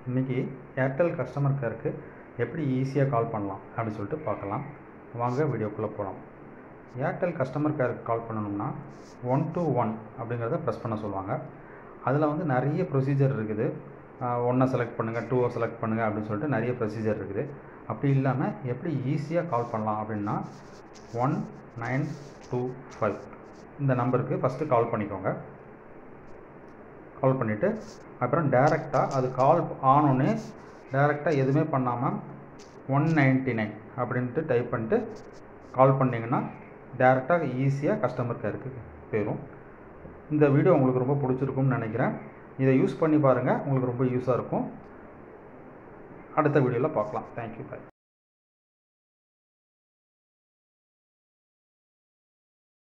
இன்றைக்கி Airtel customer கேருக்கு எப்படி ஈஸியாக கால் பண்ணலாம் அப்படின்னு சொல்லிட்டு பார்க்கலாம் வாங்க வீடியோக்குள்ளே போகலாம் ஏர்டெல் கஸ்டமர் கேருக்கு கால் பண்ணணும்னா ஒன் டூ ஒன் அப்படிங்கிறத ப்ரெஸ் பண்ண சொல்லுவாங்க அதில் வந்து நிறைய ப்ரொசீஜர் இருக்குது ஒன்றை செலக்ட் பண்ணுங்கள் டூவை செலக்ட் பண்ணுங்கள் அப்படின்னு சொல்லிட்டு நிறைய ப்ரொசீஜர் இருக்குது அப்படி இல்லாமல் எப்படி ஈஸியாக கால் பண்ணலாம் அப்படின்னா ஒன் நைன் டூ ஃபைவ் இந்த நம்பருக்கு ஃபஸ்ட்டு கால் பண்ணிக்கோங்க கால் பண்ணிவிட்டு அப்புறம் டேரெக்டாக அது கால் ஆனோடனே டேரெக்டாக எதுவுமே பண்ணாமல் ஒன் நைன்ட்டி நைன் அப்படின்ட்டு டைப் பண்ணிட்டு கால் பண்ணிங்கன்னா டேரெக்டாக ஈஸியாக கஸ்டமர் கேருக்கு போயிடும் இந்த வீடியோ உங்களுக்கு ரொம்ப பிடிச்சிருக்கும்னு நினைக்கிறேன் இதை யூஸ் பண்ணி பாருங்கள் உங்களுக்கு ரொம்ப யூஸாக இருக்கும் அடுத்த வீடியோவில் பார்க்கலாம் தேங்க்யூ பாய்